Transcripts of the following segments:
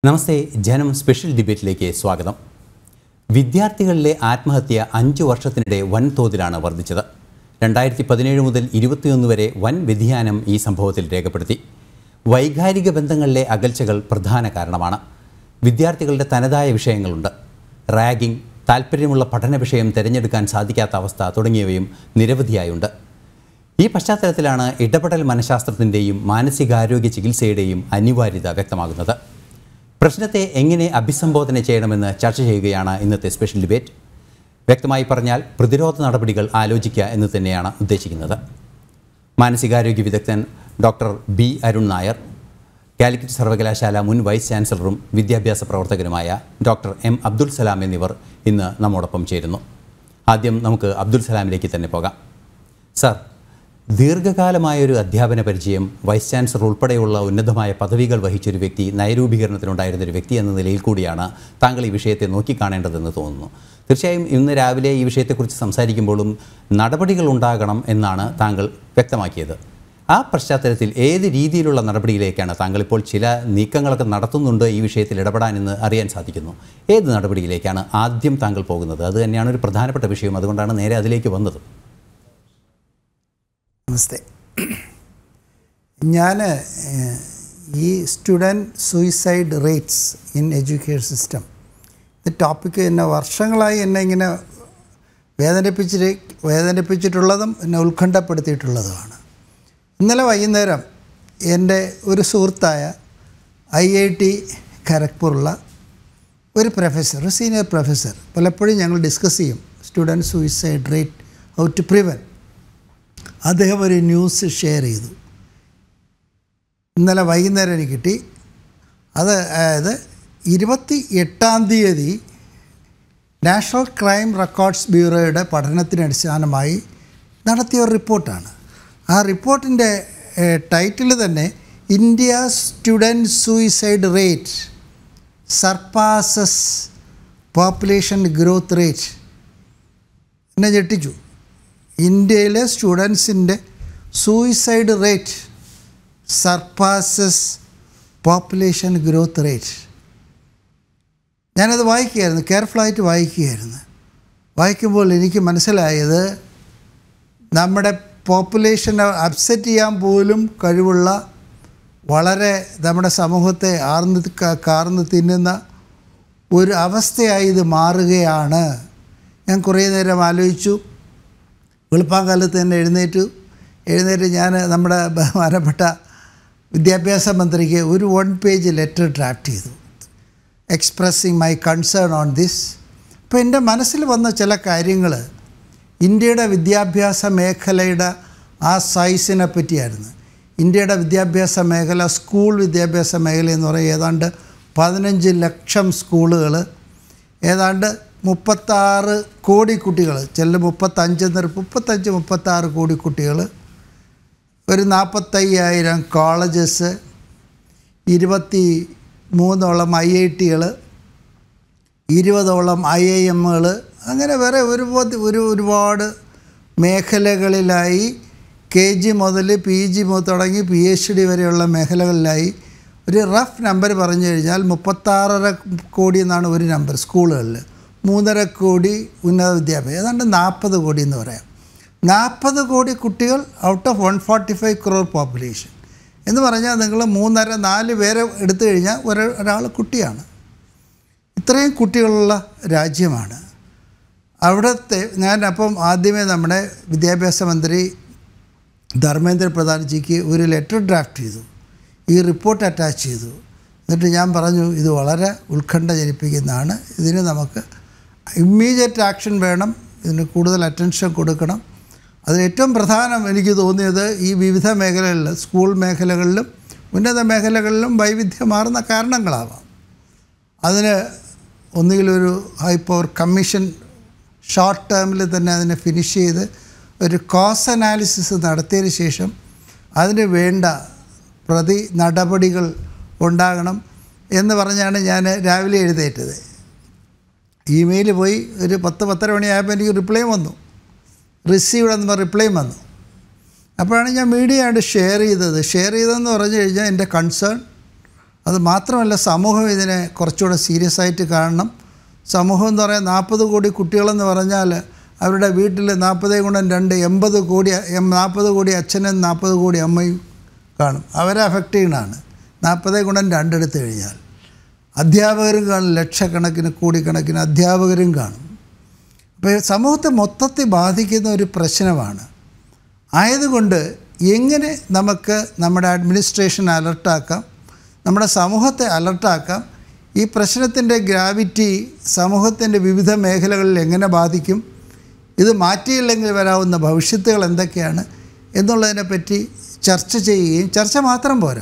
നമസ്തേ ജനം സ്പെഷ്യൽ ഡിബേറ്റിലേക്ക് സ്വാഗതം വിദ്യാർത്ഥികളിലെ ആത്മഹത്യ അഞ്ചു വർഷത്തിനിടെ വൻതോതിലാണ് വർദ്ധിച്ചത് രണ്ടായിരത്തി പതിനേഴ് മുതൽ ഇരുപത്തിയൊന്ന് വരെ വൻ വ്യതിയാനം ഈ സംഭവത്തിൽ രേഖപ്പെടുത്തി വൈകാരിക ബന്ധങ്ങളിലെ അകൽച്ചകൾ പ്രധാന കാരണമാണ് വിദ്യാർത്ഥികളുടെ തനതായ വിഷയങ്ങളുണ്ട് റാഗിംഗ് താൽപ്പര്യമുള്ള പഠന വിഷയം തിരഞ്ഞെടുക്കാൻ സാധിക്കാത്ത അവസ്ഥ തുടങ്ങിയവയും നിരവധിയായുണ്ട് ഈ പശ്ചാത്തലത്തിലാണ് ഇടപെടൽ മനഃശാസ്ത്രത്തിൻ്റെയും മാനസികാരോഗ്യ ചികിത്സയുടെയും അനിവാര്യത വ്യക്തമാകുന്നത് പ്രശ്നത്തെ എങ്ങനെ അഭിസംബോധന ചെയ്യണമെന്ന് ചർച്ച ചെയ്യുകയാണ് ഇന്നത്തെ സ്പെഷ്യൽ ഡിബേറ്റ് വ്യക്തമായി പറഞ്ഞാൽ പ്രതിരോധ നടപടികൾ ആലോചിക്കുക എന്ന് തന്നെയാണ് ഉദ്ദേശിക്കുന്നത് മാനസികാരോഗ്യ വിദഗ്ധൻ ഡോക്ടർ ബി അരുൺ നായർ കാലിക്കറ്റ് സർവകലാശാല മുൻ വൈസ് ചാൻസലറും വിദ്യാഭ്യാസ പ്രവർത്തകനുമായ ഡോക്ടർ എം അബ്ദുൽ സലാം എന്നിവർ ഇന്ന് നമ്മോടൊപ്പം ചേരുന്നു ആദ്യം നമുക്ക് അബ്ദുൽ സലാമിലേക്ക് തന്നെ പോകാം സർ ദീർഘകാലമായൊരു അധ്യാപന പരിചയം വൈസ് ചാൻസലർ ഉൾപ്പെടെയുള്ള ഉന്നതമായ പദവികൾ വഹിച്ചൊരു വ്യക്തി നയരൂപീകരണത്തിലുണ്ടായിരുന്ന ഒരു വ്യക്തി എന്ന നിലയിൽ കൂടിയാണ് താങ്കൾ ഈ വിഷയത്തെ നോക്കിക്കാണേണ്ടതെന്ന് തോന്നുന്നു തീർച്ചയായും ഇന്ന് രാവിലെ ഈ വിഷയത്തെക്കുറിച്ച് സംസാരിക്കുമ്പോഴും നടപടികൾ ഉണ്ടാകണം എന്നാണ് താങ്കൾ വ്യക്തമാക്കിയത് ആ പശ്ചാത്തലത്തിൽ ഏത് രീതിയിലുള്ള നടപടിയിലേക്കാണ് താങ്കൾ ഇപ്പോൾ ചില നീക്കങ്ങളൊക്കെ നടത്തുന്നുണ്ട് ഈ വിഷയത്തിൽ ഇടപെടാനെന്ന് അറിയാൻ സാധിക്കുന്നു ഏത് നടപടിയിലേക്കാണ് ആദ്യം താങ്കൾ പോകുന്നത് അത് തന്നെയാണ് ഒരു പ്രധാനപ്പെട്ട വിഷയം അതുകൊണ്ടാണ് നേരെ അതിലേക്ക് വന്നത് നമസ്തേ ഞാൻ ഈ student suicide rates in education system ഇത് ടോപ്പിക്ക് എന്നെ വർഷങ്ങളായി എന്നെ ഇങ്ങനെ വേദനിപ്പിച്ചിട്ട് വേദനിപ്പിച്ചിട്ടുള്ളതും എന്നെ ഉത്കണ്ഠപ്പെടുത്തിയിട്ടുള്ളതുമാണ് ഇന്നലെ വൈകുന്നേരം എൻ്റെ ഒരു സുഹൃത്തായ ഐ ഐ ടി ഖരഗ്പൂറുള്ള ഒരു പ്രൊഫസർ ഒരു സീനിയർ പ്രൊഫസർ പലപ്പോഴും ഞങ്ങൾ ഡിസ്കസ് ചെയ്യും student suicide rate how to prevent അദ്ദേഹം ഒരു ന്യൂസ് ഷെയർ ചെയ്തു ഇന്നലെ വൈകുന്നേരം എനിക്ക് കിട്ടി അത് അതായത് ഇരുപത്തി എട്ടാം തീയതി നാഷണൽ ക്രൈം റെക്കോർഡ്സ് ബ്യൂറോയുടെ പഠനത്തിന് അടിസ്ഥാനമായി നടത്തിയ ഒരു റിപ്പോർട്ടാണ് ആ റിപ്പോർട്ടിൻ്റെ ടൈറ്റിൽ തന്നെ India student suicide rate surpasses population growth rate എന്നെ ഞെട്ടിച്ചു ഇന്ത്യയിലെ സ്റ്റുഡൻസിൻ്റെ suicide rate surpasses population growth rate ഞാനത് വായിക്കുകയായിരുന്നു കെയർഫുള്ളായിട്ട് വായിക്കുകയായിരുന്നു വായിക്കുമ്പോൾ എനിക്ക് മനസ്സിലായത് നമ്മുടെ പോപ്പുലേഷനെ അപ്സെറ്റ് ചെയ്യാൻ പോലും കഴിവുള്ള വളരെ നമ്മുടെ സമൂഹത്തെ ആർന്ന് ക- കാർന്ന് തിന്നുന്ന ഒരു അവസ്ഥയായി ഇത് മാറുകയാണ് ഞാൻ കുറേ നേരം ആലോചിച്ചു വെളുപ്പാങ്കാലത്ത് തന്നെ എഴുന്നേറ്റു എഴുന്നേറ്റ് ഞാൻ നമ്മുടെ ബഹുമാനപ്പെട്ട വിദ്യാഭ്യാസ മന്ത്രിക്ക് ഒരു വൺ പേജ് ലെറ്റർ ഡ്രാഫ്റ്റ് ചെയ്തു expressing my concern on this അപ്പോൾ എൻ്റെ മനസ്സിൽ വന്ന ചില കാര്യങ്ങൾ ഇന്ത്യയുടെ വിദ്യാഭ്യാസ മേഖലയുടെ ആ സൈസിനെ പറ്റിയായിരുന്നു ഇന്ത്യയുടെ വിദ്യാഭ്യാസ മേഖല സ്കൂൾ വിദ്യാഭ്യാസ മേഖല എന്ന് പറയുന്നത് ഏതാണ്ട് പതിനഞ്ച് ലക്ഷം സ്കൂളുകൾ ഏതാണ്ട് മുപ്പത്താറ് കോടി കുട്ടികൾ ചില മുപ്പത്തഞ്ച് മുപ്പത്തഞ്ച് മുപ്പത്താറ് കോടി കുട്ടികൾ ഒരു നാൽപ്പത്തയ്യായിരം കോളേജസ് ഇരുപത്തി മൂന്നോളം ഐ ഐ ടികൾ ഇരുപതോളം ഐ ഐ എമ്മുകൾ അങ്ങനെ വേറെ ഒരുപാട് ഒരു ഒരുപാട് മേഖലകളിലായി കെ ജി മുതൽ പി ജി മുതൽ തുടങ്ങി പി എച്ച് ഡി വരെയുള്ള മേഖലകളിലായി ഒരു റഫ് നമ്പർ പറഞ്ഞു കഴിഞ്ഞാൽ മുപ്പത്താറര കോടി എന്നാണ് ഒരു നമ്പർ സ്കൂളുകളിൽ മൂന്നര കോടി ഉന്നത വിദ്യാഭ്യാസം ഏതാണ്ട് നാൽപ്പത് കോടി എന്ന് പറയാം നാൽപ്പത് കോടി കുട്ടികൾ out of one forty five crore population എന്ന് പറഞ്ഞാൽ നിങ്ങൾ മൂന്നര നാല് പേരെ എടുത്തു കഴിഞ്ഞാൽ ഒരു ഒരാൾ കുട്ടിയാണ് ഇത്രയും കുട്ടികളുള്ള രാജ്യമാണ് അവിടുത്തെ ഞാൻ അപ്പം ആദ്യമേ നമ്മുടെ വിദ്യാഭ്യാസ മന്ത്രി ധർമ്മേന്ദ്ര പ്രധാൻജിക്ക് ഒരു ലെറ്റർ ഡ്രാഫ്റ്റ് ചെയ്തു ഈ റിപ്പോർട്ട് അറ്റാച്ച് ചെയ്തു എന്നിട്ട് ഞാൻ പറഞ്ഞു ഇത് വളരെ ഉത്കണ്ഠ ജനിപ്പിക്കുന്നതാണ് ഇതിന് നമുക്ക് ഇമ്മീഡിയറ്റ് ആക്ഷൻ വേണം ഇതിന് കൂടുതൽ അറ്റൻഷൻ കൊടുക്കണം അതിൽ ഏറ്റവും പ്രധാനം എനിക്ക് തോന്നിയത് ഈ വിവിധ മേഖലകളിൽ സ്കൂൾ മേഖലകളിലും ഉന്നത മേഖലകളിലും വൈവിധ്യമാർന്ന കാരണങ്ങളാവാം അതിന് ഒന്നുകിലൊരു ഹൈ പവർ കമ്മീഷൻ ഷോർട്ട് ടേമിൽ തന്നെ അതിനെ ഫിനിഷ് ചെയ്ത് ഒരു കോസ് അനാലിസിസ് നടത്തിയതിന് ശേഷം അതിന് വേണ്ട പ്രതി നടപടികൾ ഉണ്ടാകണം എന്ന് പറഞ്ഞാണ് ഞാൻ രാവിലെ എഴുന്നേറ്റത് ഇമെയിൽ പോയി ഒരു പത്ത് പത്തര മണിയായപ്പോൾ എനിക്ക് റിപ്ലൈ വന്നു റിസീവ്ഡ് എന്ന് പറഞ്ഞ റിപ്ലൈ വന്നു അപ്പോഴാണ് ഞാൻ മീഡിയ ആയിട്ട് ഷെയർ ചെയ്തത് ഷെയർ ചെയ്തതെന്ന് പറഞ്ഞു കഴിഞ്ഞാൽ എൻ്റെ കൺസേൺ അത് മാത്രമല്ല സമൂഹം ഇതിനെ കുറച്ചുകൂടെ സീരിയസ് ആയിട്ട് കാണണം സമൂഹം എന്ന് പറയാൻ നാൽപ്പത് കോടി കുട്ടികളെന്ന് പറഞ്ഞാൽ അവരുടെ വീട്ടിൽ നാൽപ്പത് ഗുണം രണ്ട് എൺപത് കോടി നാൽപ്പത് കോടി അച്ഛനും നാൽപ്പത് കോടി അമ്മയും കാണും അവരെ അഫക്റ്റ് ചെയ്യണതാണ് നാൽപ്പത് ഗുണം രണ്ടെടുത്ത് കഴിഞ്ഞാൽ അധ്യാപകരും കാണും ലക്ഷക്കണക്കിന് കോടിക്കണക്കിന് അധ്യാപകരും കാണും അപ്പോൾ സമൂഹത്തെ മൊത്തത്തിൽ ബാധിക്കുന്ന ഒരു പ്രശ്നമാണ് ആയതുകൊണ്ട് എങ്ങനെ നമുക്ക് നമ്മുടെ അഡ്മിനിസ്ട്രേഷൻ അലർട്ടാക്കാം നമ്മുടെ സമൂഹത്തെ അലർട്ടാക്കാം ഈ പ്രശ്നത്തിൻ്റെ ഗ്രാവിറ്റി സമൂഹത്തിൻ്റെ വിവിധ മേഖലകളിൽ എങ്ങനെ ബാധിക്കും ഇത് മാറ്റിയില്ലെങ്കിൽ വരാവുന്ന ഭവിഷ്യത്തുകൾ എന്തൊക്കെയാണ് എന്നുള്ളതിനെപ്പറ്റി ചർച്ച ചെയ്യുകയും ചർച്ച മാത്രം പോരാ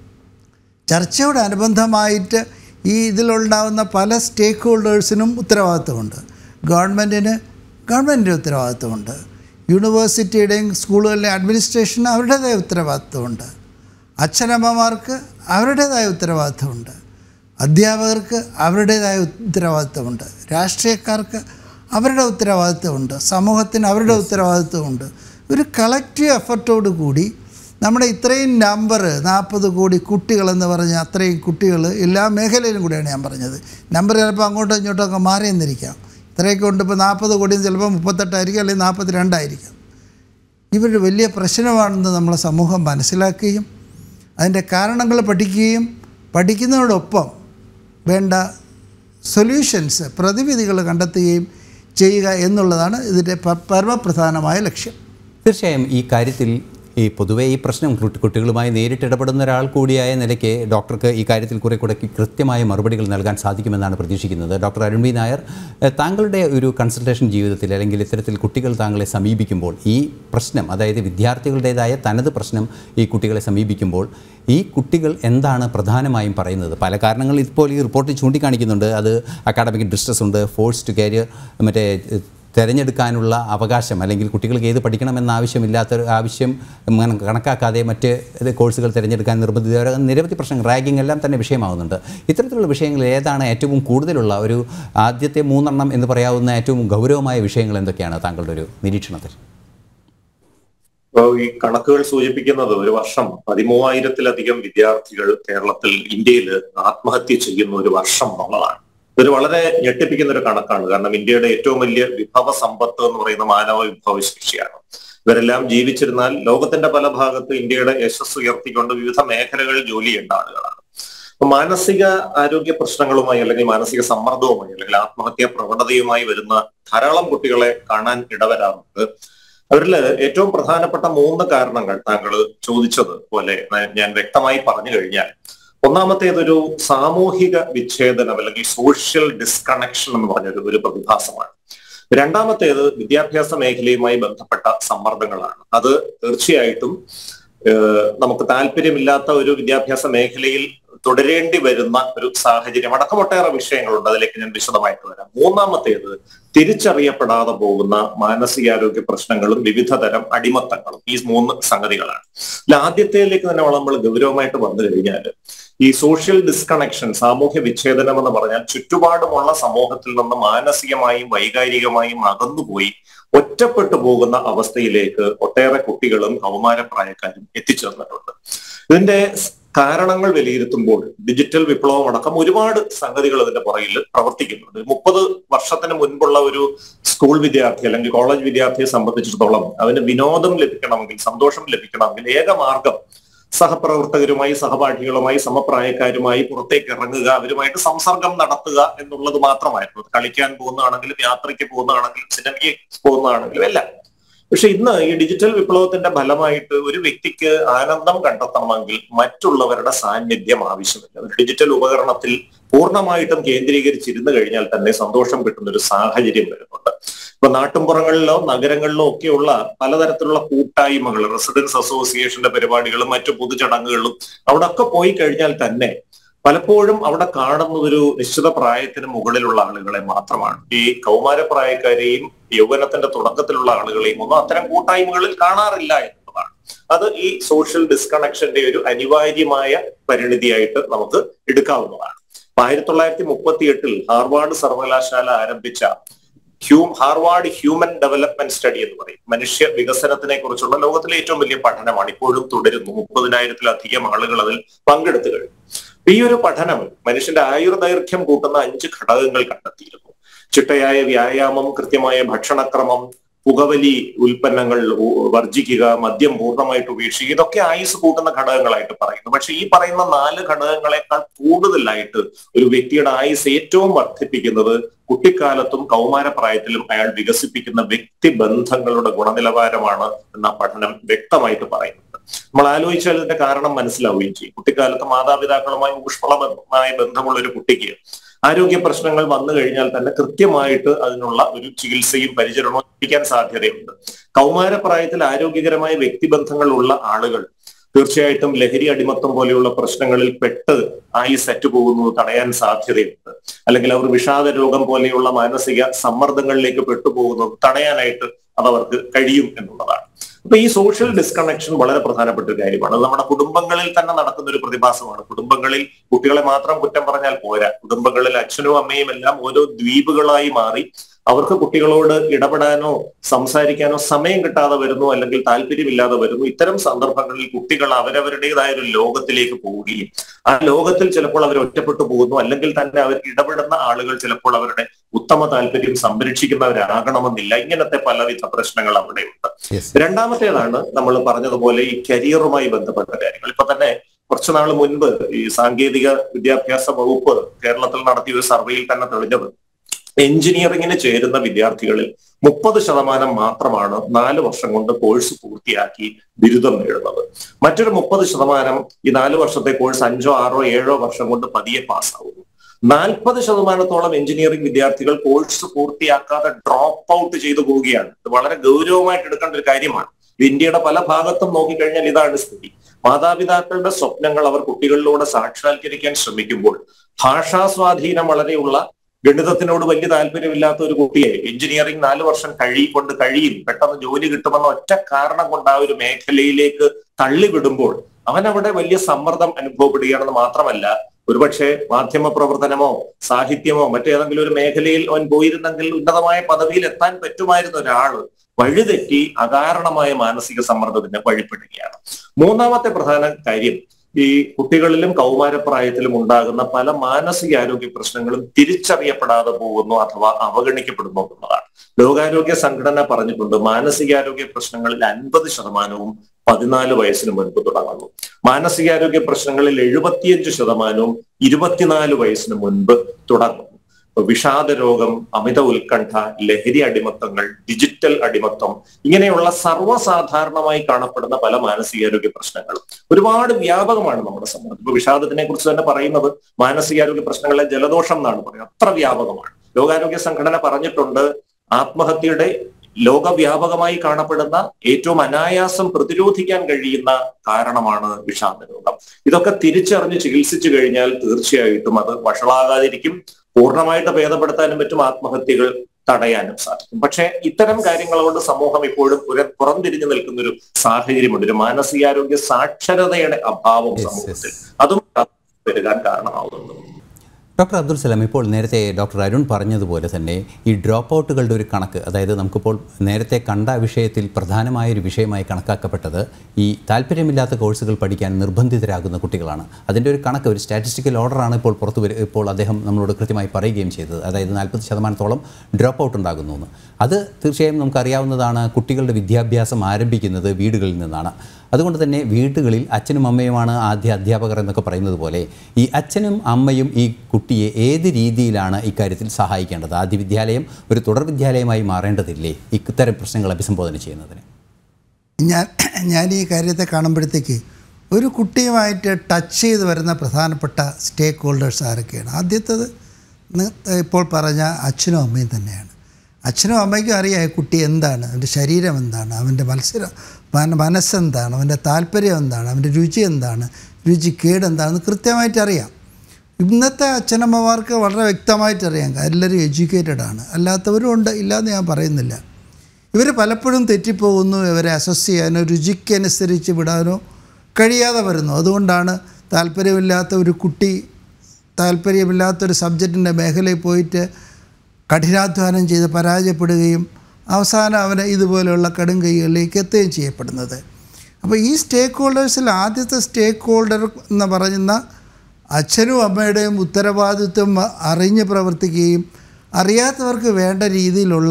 ചർച്ചയോട് അനുബന്ധമായിട്ട് ഈ ഇതിലുണ്ടാകുന്ന പല സ്റ്റേക്ക് ഹോൾഡേഴ്സിനും ഉത്തരവാദിത്വമുണ്ട് ഗവൺമെൻറ്റിന് ഗവൺമെൻറ്റിൻ്റെ ഉത്തരവാദിത്വമുണ്ട് യൂണിവേഴ്സിറ്റിയുടെയും സ്കൂളുകളിലെ അഡ്മിനിസ്ട്രേഷന് അവരുടേതായ ഉത്തരവാദിത്വമുണ്ട് അച്ഛനമ്മമാർക്ക് അവരുടേതായ ഉത്തരവാദിത്വമുണ്ട് അധ്യാപകർക്ക് അവരുടേതായ ഉത്തരവാദിത്വമുണ്ട് രാഷ്ട്രീയക്കാർക്ക് അവരുടെ ഉത്തരവാദിത്വമുണ്ട് സമൂഹത്തിന് അവരുടെ ഉത്തരവാദിത്വമുണ്ട് ഒരു കളക്റ്റീവ് എഫർട്ടോട് കൂടി നമ്മുടെ ഇത്രയും നമ്പർ നാൽപ്പത് കോടി കുട്ടികളെന്ന് പറഞ്ഞ അത്രയും കുട്ടികൾ എല്ലാ മേഖലയിലും കൂടിയാണ് ഞാൻ പറഞ്ഞത് നമ്പർ ചിലപ്പോൾ അങ്ങോട്ടും ഇങ്ങോട്ടും ഒക്കെ മാറി എന്നിരിക്കാം ഇത്രയൊക്കെ ഉണ്ട് ഇപ്പോൾ നാൽപ്പത് കോടിയും ചിലപ്പോൾ മുപ്പത്തെട്ടായിരിക്കും അല്ലെങ്കിൽ നാൽപ്പത്തി രണ്ടായിരിക്കും ഇവർ വലിയ പ്രശ്നമാണെന്ന് നമ്മളെ സമൂഹം മനസ്സിലാക്കുകയും അതിൻ്റെ കാരണങ്ങൾ പഠിക്കുകയും പഠിക്കുന്നതോടൊപ്പം വേണ്ട സൊല്യൂഷൻസ് പ്രതിവിധികൾ കണ്ടെത്തുകയും ചെയ്യുക എന്നുള്ളതാണ് ഇതിൻ്റെ പ- പരമപ്രധാനമായ ലക്ഷ്യം തീർച്ചയായും ഈ കാര്യത്തിൽ ഈ പൊതുവേ ഈ പ്രശ്നം കുട്ടി- കുട്ടികളുമായി നേരിട്ട് ഇടപെടുന്ന ഒരാൾ കൂടിയായ നിലയ്ക്ക് ഡോക്ടർക്ക് ഈ കാര്യത്തിൽ കുറെ കൂടെ കൃത്യമായ മറുപടികൾ നൽകാൻ സാധിക്കുമെന്നാണ് പ്രതീക്ഷിക്കുന്നത് ഡോക്ടർ അരുൺ ബി നായർ ഏഹ്, താങ്കളുടെ ഒരു കൺസൾട്ടേഷൻ ജീവിതത്തിൽ അല്ലെങ്കിൽ ഇത്തരത്തിൽ കുട്ടികൾ താങ്കളെ സമീപിക്കുമ്പോൾ ഈ പ്രശ്നം അതായത് വിദ്യാർത്ഥികളുടേതായ തനത് പ്രശ്നം ഈ കുട്ടികളെ സമീപിക്കുമ്പോൾ ഈ കുട്ടികൾ എന്താണ് പ്രധാനമായും പറയുന്നത് പല കാരണങ്ങൾ ഇപ്പോൾ ഈ റിപ്പോർട്ടിൽ ചൂണ്ടിക്കാണിക്കുന്നുണ്ട് അത് അക്കാഡമിക് ഡിസ്ട്രസ് ഉണ്ട് ഫോഴ്സ്ഡ് കരിയർ മറ്റേ ഏഹ്, തിരഞ്ഞെടുക്കാനുള്ള അവകാശം അല്ലെങ്കിൽ കുട്ടികൾക്ക് ഏത് പഠിക്കണമെന്ന ആവശ്യമില്ലാത്ത ഒരു ആവശ്യം അങ്ങനെ കണക്കാക്കാതെ മറ്റ് ഇത് കോഴ്സുകൾ തിരഞ്ഞെടുക്കാൻ നിർബന്ധിത നിരവധി പ്രശ്നങ്ങൾ റാഗിംഗ് എല്ലാം തന്നെ വിഷയമാകുന്നുണ്ട് ഇത്തരത്തിലുള്ള വിഷയങ്ങൾ ഏതാണ് ഏറ്റവും കൂടുതലുള്ള ഒരു ആദ്യത്തെ മൂന്നെണ്ണം എന്ന് പറയാവുന്ന ഏറ്റവും ഗൗരവമായ വിഷയങ്ങൾ എന്തൊക്കെയാണ് താങ്കളുടെ ഒരു നിരീക്ഷണത്തിൽ ഇപ്പോൾ ഈ കണക്കുകൾ സൂചിപ്പിക്കുന്നത് ഒരു വർഷം പതിമൂവായിരത്തിലധികം വിദ്യാർത്ഥികൾ കേരളത്തിൽ ഇന്ത്യയിൽ ആത്മഹത്യ ചെയ്യുന്ന ഒരു വർഷം എന്നുള്ളതാണ് ഇതൊരു വളരെ ഞെട്ടിപ്പിക്കുന്ന ഒരു കണക്കാണ് കാരണം ഇന്ത്യയുടെ ഏറ്റവും വലിയ വിഭവ സമ്പത്ത് എന്ന് പറയുന്ന മാനവ വിഭവശേഷിയാണ് ഇവരെല്ലാം ജീവിച്ചിരുന്നാൽ ലോകത്തിന്റെ പല ഭാഗത്ത് ഇന്ത്യയുടെ യശസ് ഉയർത്തിക്കൊണ്ട് വിവിധ മേഖലകളിൽ ജോലി ചെയ്യേണ്ട ആളുകളാണ് അപ്പൊ മാനസിക ആരോഗ്യ പ്രശ്നങ്ങളുമായി അല്ലെങ്കിൽ മാനസിക സമ്മർദ്ദവുമായി അല്ലെങ്കിൽ ആത്മഹത്യാ പ്രവണതയുമായി വരുന്ന ധാരാളം കുട്ടികളെ കാണാൻ ഇടവരാറുണ്ട് അവരിൽ ഏറ്റവും പ്രധാനപ്പെട്ട മൂന്ന് കാരണങ്ങൾ താങ്കൾ ചോദിച്ചത് പോലെ ഞാൻ വ്യക്തമായി പറഞ്ഞു കഴിഞ്ഞാൽ ഒന്നാമത്തേതൊരു സാമൂഹിക വിച്ഛേദനം അല്ലെങ്കിൽ സോഷ്യൽ ഡിസ്കണക്ഷൻ എന്ന് പറഞ്ഞൊരു ഒരു പ്രതിഭാസമാണ് രണ്ടാമത്തേത് വിദ്യാഭ്യാസ മേഖലയുമായി ബന്ധപ്പെട്ട സമ്മർദ്ദങ്ങളാണ് അത് തീർച്ചയായിട്ടും ഏഹ് നമുക്ക് താല്പര്യമില്ലാത്ത ഒരു വിദ്യാഭ്യാസ മേഖലയിൽ തുടരേണ്ടി വരുന്ന ഒരു സാഹചര്യം അടക്കം ഒട്ടേറെ വിഷയങ്ങളുണ്ട് അതിലേക്ക് ഞാൻ വിശദമായിട്ട് വരാം മൂന്നാമത്തേത് തിരിച്ചറിയപ്പെടാതെ പോകുന്ന മാനസികാരോഗ്യ പ്രശ്നങ്ങളും വിവിധ തരം അടിമത്തങ്ങളും ഈ മൂന്ന് സംഗതികളാണ് ഇതിൽ ആദ്യത്തേലേക്ക് തന്നെ നമ്മൾ ഗൗരവമായിട്ട് വന്നു കഴിഞ്ഞാൽ ഈ സോഷ്യൽ ഡിസ്കണക്ഷൻ സാമൂഹ്യ വിച്ഛേദനം എന്ന് പറഞ്ഞാൽ ചുറ്റുപാടുമുള്ള സമൂഹത്തിൽ നിന്ന് മാനസികമായും വൈകാരികമായും അകന്നുപോയി ഒറ്റപ്പെട്ടു പോകുന്ന അവസ്ഥയിലേക്ക് ഒട്ടേറെ കുട്ടികളും കൗമാരപ്രായക്കാരും എത്തിച്ചേർന്നിട്ടുണ്ട് ഇതിന്റെ കാരണങ്ങൾ വിലയിരുത്തുമ്പോൾ ഡിജിറ്റൽ വിപ്ലവം അടക്കം ഒരുപാട് സംഗതികൾ ഇതിന്റെ പുറകിൽ പ്രവർത്തിക്കുന്നുണ്ട് മുപ്പത് വർഷത്തിന് മുൻപുള്ള ഒരു സ്കൂൾ വിദ്യാർത്ഥി അല്ലെങ്കിൽ കോളേജ് വിദ്യാർത്ഥിയെ സംബന്ധിച്ചിടത്തോളം അവന് വിനോദം ലഭിക്കണമെങ്കിൽ സന്തോഷം ലഭിക്കണമെങ്കിൽ ഏക മാർഗം സഹപ്രവർത്തകരുമായി സഹപാഠികളുമായി സമപ്രായക്കാരുമായി പുറത്തേക്ക് ഇറങ്ങുക അവരുമായിട്ട് സംസർഗം നടത്തുക എന്നുള്ളത് മാത്രമായിരുന്നു കളിക്കാൻ പോകുന്നതാണെങ്കിലും യാത്രയ്ക്ക് പോകുന്നതാണെങ്കിലും സിനിമയ്ക്ക് പോകുന്നതാണെങ്കിലും എല്ലാം പക്ഷെ ഇന്ന് ഈ ഡിജിറ്റൽ വിപ്ലവത്തിന്റെ ഫലമായിട്ട് ഒരു വ്യക്തിക്ക് ആനന്ദം കണ്ടെത്തണമെങ്കിൽ മറ്റുള്ളവരുടെ സാന്നിധ്യം ആവശ്യമില്ല ഒരു ഡിജിറ്റൽ ഉപകരണത്തിൽ പൂർണ്ണമായിട്ടും കേന്ദ്രീകരിച്ചിരുന്നു കഴിഞ്ഞാൽ തന്നെ സന്തോഷം കിട്ടുന്ന ഒരു സാഹചര്യം വരുന്നുണ്ട് ഇപ്പൊ നാട്ടുംപുറങ്ങളിലോ നഗരങ്ങളിലോ ഒക്കെയുള്ള പലതരത്തിലുള്ള കൂട്ടായ്മകൾ റെസിഡൻസ് അസോസിയേഷന്റെ പരിപാടികളും മറ്റു പൊതുചടങ്ങുകളും അവിടെ ഒക്കെ പോയി കഴിഞ്ഞാൽ തന്നെ പലപ്പോഴും അവിടെ കാണുന്നത് ഒരു നിശ്ചിത പ്രായത്തിന് മുകളിലുള്ള ആളുകളെ മാത്രമാണ് ഈ കൗമാരപ്രായക്കാരെയും യൗവനത്തിന്റെ തുടക്കത്തിലുള്ള ആളുകളെയും ഒന്നും അത്തരം കൂട്ടായ്മകളിൽ കാണാറില്ല എന്നുള്ളതാണ് അത് ഈ സോഷ്യൽ ഡിസ്കണക്ഷന്റെ ഒരു അനിവാര്യമായ പരിണിതിയായിട്ട് നമുക്ക് എടുക്കാവുന്നതാണ് ആയിരത്തി തൊള്ളായിരത്തി മുപ്പത്തി എട്ടിൽ ഹാർവാർഡ് സർവകലാശാല ആരംഭിച്ച ഹ്യൂ ഹാർവാർഡ് ഹ്യൂമൻ ഡെവലപ്മെന്റ് സ്റ്റഡി എന്ന് പറയും മനുഷ്യ വികസനത്തിനെ കുറിച്ചുള്ള ലോകത്തിലെ ഏറ്റവും വലിയ പഠനമാണ് ഇപ്പോഴും തുടരുന്നു മുപ്പതിനായിരത്തിലധികം ആളുകൾ അതിൽ പങ്കെടുത്തു കഴിഞ്ഞു ഈ ഒരു പഠനം മനുഷ്യന്റെ ആയുർദൈർഘ്യം കൂട്ടുന്ന അഞ്ച് ഘടകങ്ങൾ കണ്ടെത്തിയിരുന്നു ചിട്ടയായ വ്യായാമം കൃത്യമായ ഭക്ഷണക്രമം പുകവലി ഉൽപ്പന്നങ്ങൾ ഉ- വർജിക്കുക മദ്യം പൂർണ്ണമായിട്ട് ഉപേക്ഷിക്കുക ഇതൊക്കെ ആയുസ് കൂട്ടുന്ന ഘടകങ്ങളായിട്ട് പറയുന്നു പക്ഷെ ഈ പറയുന്ന നാല് ഘടകങ്ങളെക്കാൾ കൂടുതലായിട്ട് ഒരു വ്യക്തിയുടെ ആയുസ് ഏറ്റവും വർദ്ധിപ്പിക്കുന്നത് കുട്ടിക്കാലത്തും കൗമാരപ്രായത്തിലും അയാൾ വികസിപ്പിക്കുന്ന വ്യക്തിബന്ധങ്ങളുടെ ഗുണനിലവാരമാണ് എന്ന പഠനം വ്യക്തമായിട്ട് പറയുന്നുണ്ട് നമ്മൾ ആലോചിച്ചാൽ ഇതിന്റെ കാരണം മനസ്സിലാവുകയും ചെയ്യും കുട്ടിക്കാലത്ത് മാതാപിതാക്കളുമായി ഊഷ്മളമായ ബന്ധമുള്ള ഒരു കുട്ടിക്ക് ആരോഗ്യ പ്രശ്നങ്ങൾ വന്നു കഴിഞ്ഞാൽ തന്നെ കൃത്യമായിട്ട് അതിനുള്ള ഒരു ചികിത്സയും പരിചരണവും ലഭിക്കാൻ സാധ്യതയുണ്ട് കൗമാരപ്രായത്തിൽ ആരോഗ്യകരമായ വ്യക്തിബന്ധങ്ങളുള്ള ആളുകൾ തീർച്ചയായിട്ടും ലഹരി അടിമത്തം പോലെയുള്ള പ്രശ്നങ്ങളിൽ പെട്ട് ആയി സെറ്റ് പോകുന്നത് തടയാൻ സാധ്യതയുണ്ട് അല്ലെങ്കിൽ അവർ വിഷാദ രോഗം പോലെയുള്ള മാനസിക സമ്മർദ്ദങ്ങളിലേക്ക് പെട്ടുപോകുന്നത് തടയാനായിട്ട് അതവർക്ക് കഴിയും എന്നുള്ളതാണ് അപ്പൊ ഈ സോഷ്യൽ ഡിസ്കണക്ഷൻ വളരെ പ്രധാനപ്പെട്ട ഒരു കാര്യമാണ് അത് നമ്മുടെ കുടുംബങ്ങളിൽ തന്നെ നടക്കുന്ന ഒരു പ്രതിഭാസമാണ് കുടുംബങ്ങളിൽ കുട്ടികളെ മാത്രം കുറ്റം പറഞ്ഞാൽ പോരാ കുടുംബങ്ങളിൽ അച്ഛനും അമ്മയും എല്ലാം ഓരോ ദ്വീപുകളായി മാറി അവർക്ക് കുട്ടികളോട് ഇടപെടാനോ സംസാരിക്കാനോ സമയം കിട്ടാതെ വരുന്നു അല്ലെങ്കിൽ താല്പര്യമില്ലാതെ വരുന്നു ഇത്തരം സന്ദർഭങ്ങളിൽ കുട്ടികൾ അവരവരുടേതായ ഒരു ലോകത്തിലേക്ക് പോവുകയും ആ ലോകത്തിൽ ചിലപ്പോൾ അവർ ഒറ്റപ്പെട്ടു പോകുന്നു അല്ലെങ്കിൽ തന്നെ അവർ ഇടപെടുന്ന ആളുകൾ ചിലപ്പോൾ അവരുടെ ഉത്തമ താല്പര്യം സംരക്ഷിക്കുന്നവരാകണമെന്നില്ല ഇങ്ങനത്തെ പലവിധ പ്രശ്നങ്ങൾ അവിടെയുണ്ട് Yes. രണ്ടാമത്തേതാണ് നമ്മൾ പറഞ്ഞതുപോലെ ഈ കരിയറുമായി ബന്ധപ്പെട്ട കാര്യങ്ങൾ ഇപ്പൊ തന്നെ കുറച്ചു നാൾ മുൻപ് ഈ സാങ്കേതിക വിദ്യാഭ്യാസ വകുപ്പ് കേരളത്തിൽ നടത്തിയ ഒരു സർവേയിൽ തന്നെ തെളിഞ്ഞത് എഞ്ചിനീയറിംഗിന് ചേരുന്ന വിദ്യാർത്ഥികളിൽ മുപ്പത് ശതമാനം മാത്രമാണ് നാല് വർഷം കൊണ്ട് കോഴ്സ് പൂർത്തിയാക്കി ബിരുദം നേടുന്നത് മറ്റൊരു മുപ്പത് ശതമാനം ഈ നാല് വർഷത്തെ കോഴ്സ് അഞ്ചോ ആറോ ഏഴോ വർഷം കൊണ്ട് പതിയെ പാസ്സാവുന്നു നാൽപ്പത് ശതമാനത്തോളം എഞ്ചിനീയറിംഗ് വിദ്യാർത്ഥികൾ കോഴ്സ് പൂർത്തിയാക്കാതെ ഡ്രോപ്പ് ഔട്ട് ചെയ്തു പോവുകയാണ് ഇത് വളരെ ഗൗരവമായിട്ട് എടുക്കേണ്ട ഒരു കാര്യമാണ് ഇത് ഇന്ത്യയുടെ പല ഭാഗത്തും നോക്കിക്കഴിഞ്ഞാൽ ഇതാണ് സ്ഥിതി മാതാപിതാക്കളുടെ സ്വപ്നങ്ങൾ അവർ കുട്ടികളിലൂടെ സാക്ഷാത്കരിക്കാൻ ശ്രമിക്കുമ്പോൾ ഭാഷാ സ്വാധീനം വളരെയുള്ള ഗണിതത്തിനോട് വലിയ താല്പര്യമില്ലാത്ത ഒരു കുട്ടിയെ എഞ്ചിനീയറിംഗ് നാല് വർഷം കഴി കൊണ്ട് കഴിയും പെട്ടെന്ന് ജോലി കിട്ടുമെന്ന ഒറ്റ കാരണം കൊണ്ട് ആ ഒരു മേഖലയിലേക്ക് തള്ളിവിടുമ്പോൾ അവൻ അവിടെ വലിയ സമ്മർദ്ദം അനുഭവപ്പെടുകയാണെന്ന് മാത്രമല്ല ഒരുപക്ഷെ മാധ്യമ പ്രവർത്തനമോ സാഹിത്യമോ മറ്റേതെങ്കിലും ഒരു മേഖലയിൽ അവൻ പോയിരുന്നെങ്കിൽ ഉന്നതമായ പദവിയിൽ എത്താൻ പറ്റുമായിരുന്ന ഒരാള് വഴിതെറ്റി അകാരണമായ മാനസിക സമ്മർദ്ദത്തിന് വഴിപ്പെടുകയാണ് മൂന്നാമത്തെ പ്രധാന കാര്യം ഈ കുട്ടികളിലും കൗമാരപ്രായത്തിലും ഉണ്ടാകുന്ന പല മാനസികാരോഗ്യ പ്രശ്നങ്ങളും തിരിച്ചറിയപ്പെടാതെ പോകുന്നു അഥവാ അവഗണിക്കപ്പെടുന്നു എന്നുള്ളതാണ് ലോകാരോഗ്യ സംഘടന പറഞ്ഞിട്ടുണ്ട് മാനസികാരോഗ്യ പ്രശ്നങ്ങളിൽ അൻപത് ശതമാനവും പതിനാല് വയസ്സിന് മുൻപ് തുടങ്ങുന്നു മാനസികാരോഗ്യ പ്രശ്നങ്ങളിൽ എഴുപത്തിയഞ്ച് ശതമാനവും ഇരുപത്തിനാല് വയസ്സിന് മുൻപ് തുടങ്ങുന്നു വിഷാദ രോഗം അമിത ഉത്കണ്ഠ ലഹരി അടിമത്തങ്ങൾ ഡിജിറ്റൽ അടിമത്തം ഇങ്ങനെയുള്ള സർവ്വസാധാരണമായി കാണപ്പെടുന്ന പല മാനസികാരോഗ്യ പ്രശ്നങ്ങളും ഒരുപാട് വ്യാപകമാണ് നമ്മുടെ സമൂഹം ഇപ്പൊ വിഷാദത്തിനെ കുറിച്ച് തന്നെ പറയുന്നത് മാനസികാരോഗ്യ പ്രശ്നങ്ങളെ ജലദോഷം എന്നാണ് പറയുന്നത് അത്ര വ്യാപകമാണ് ലോകാരോഗ്യ സംഘടന പറഞ്ഞിട്ടുണ്ട് ആത്മഹത്യയുടെ ലോകവ്യാപകമായി കാണപ്പെടുന്ന ഏറ്റവും അനായാസം പ്രതിരോധിക്കാൻ കഴിയുന്ന കാരണമാണ് വിഷാദ രോഗം ഇതൊക്കെ തിരിച്ചറിഞ്ഞ് ചികിത്സിച്ചു കഴിഞ്ഞാൽ തീർച്ചയായിട്ടും അത് വഷളാകാതിരിക്കും പൂർണ്ണമായിട്ട് ഭേദപ്പെടുത്താനും പറ്റും ആത്മഹത്യകൾ തടയാനും സാധിക്കും പക്ഷെ ഇത്തരം കാര്യങ്ങളോട് സമൂഹം ഇപ്പോഴും പുര- പുറംതിരിഞ്ഞു നിൽക്കുന്ന ഒരു സാഹചര്യമുണ്ട് ഒരു മാനസികാരോഗ്യ സാക്ഷരതയുടെ അഭാവം Yes, സമൂഹത്തിൽ yes. അതും വരാൻ കാരണമാകുന്നു ഡോക്ടർ അബ്ദുൽ സലാം ഇപ്പോൾ നേരത്തെ ഡോക്ടർ അരുൺ പറഞ്ഞതുപോലെ തന്നെ ഈ ഡ്രോപ്പ് ഔട്ടുകളുടെ ഒരു കണക്ക് അതായത് നമുക്കിപ്പോൾ നേരത്തെ കണ്ട വിഷയത്തിൽ പ്രധാനമായൊരു വിഷയമായി കണക്കാക്കപ്പെട്ടത് ഈ താല്പര്യമില്ലാത്ത കോഴ്സുകൾ പഠിക്കാൻ നിർബന്ധിതരാകുന്ന കുട്ടികളാണ് അതിൻ്റെ ഒരു കണക്ക് ഒരു സ്റ്റാറ്റിസ്റ്റിക്കൽ ഓർഡറാണ് ഇപ്പോൾ പുറത്തു വരു ഇപ്പോൾ അദ്ദേഹം നമ്മളോട് കൃത്യമായി പറയുകയും ചെയ്തത് അതായത് നാൽപ്പത് ശതമാനത്തോളം ഡ്രോപ്പ് ഔട്ട് ഉണ്ടാകുന്നു എന്ന് അത് തീർച്ചയായും നമുക്കറിയാവുന്നതാണ് കുട്ടികളുടെ വിദ്യാഭ്യാസം ആരംഭിക്കുന്നത് വീടുകളിൽ നിന്നാണ് അതുകൊണ്ട് തന്നെ വീടുകളിൽ അച്ഛനും അമ്മയുമാണ് ആദ്യ അധ്യാപകർ എന്നൊക്കെ പറയുന്നത് പോലെ ഈ അച്ഛനും അമ്മയും ഈ കുട്ടിയെ ഏത് രീതിയിലാണ് ഇക്കാര്യത്തിൽ സഹായിക്കേണ്ടത് ആദ്യ വിദ്യാലയം ഒരു തുടർ വിദ്യാലയമായി മാറേണ്ടതില്ലേ ഇത്തരം പ്രശ്നങ്ങൾ അഭിസംബോധന ചെയ്യുന്നതിന് ഞാൻ ഞാൻ ഈ കാര്യത്തെ കാണുമ്പോഴത്തേക്ക് ഒരു കുട്ടിയുമായിട്ട് ടച്ച് ചെയ്ത് വരുന്ന പ്രധാനപ്പെട്ട സ്റ്റേക്ക് ഹോൾഡേഴ്സ് ആരൊക്കെയാണ് ആദ്യത്തേത് നി- ഇപ്പോൾ പറഞ്ഞ അച്ഛനും അമ്മയും തന്നെയാണ് അച്ഛനും അമ്മയ്ക്കും അറിയാം ഈ കുട്ടി എന്താണ് അവൻ്റെ ശരീരം എന്താണ് അവൻ്റെ മത്സരം മന- മനസ്സെന്താണ് അവൻ്റെ താല്പര്യം എന്താണ് അവൻ്റെ രുചി എന്താണ് രുചിക്കേട് എന്താണെന്ന് കൃത്യമായിട്ട് അറിയാം ഇന്നത്തെ അച്ഛനമ്മമാർക്ക് വളരെ വ്യക്തമായിട്ട് അറിയാം എല്ലാവരും എഡ്യൂക്കേറ്റഡ് ആണ് അല്ലാത്തവരും ഉണ്ട് ഇല്ലാന്ന് ഞാൻ പറയുന്നില്ല ഇവർ പലപ്പോഴും തെറ്റിപ്പോകുന്നു ഇവരെ അസസ് ചെയ്യാനോ രുചിക്കനുസരിച്ച് വിടാനോ കഴിയാതെ വരുന്നു അതുകൊണ്ടാണ് താല്പര്യമില്ലാത്ത ഒരു കുട്ടി താല്പര്യമില്ലാത്തൊരു സബ്ജക്റ്റിൻ്റെ മേഖലയിൽ പോയിട്ട് കഠിനാധ്വാനം ചെയ്ത് പരാജയപ്പെടുകയും അവസാനം അവന് ഇതുപോലെയുള്ള കടും കൈകളിലേക്ക് എത്തുകയും ചെയ്യപ്പെടുന്നത് അപ്പോൾ ഈ സ്റ്റേക്ക് ഹോൾഡേഴ്സിൽ ആദ്യത്തെ സ്റ്റേക്ക് ഹോൾഡർ എന്ന് പറയുന്ന അച്ഛനും അമ്മയുടെയും ഉത്തരവാദിത്വം അറിഞ്ഞ് പ്രവർത്തിക്കുകയും അറിയാത്തവർക്ക് വേണ്ട രീതിയിലുള്ള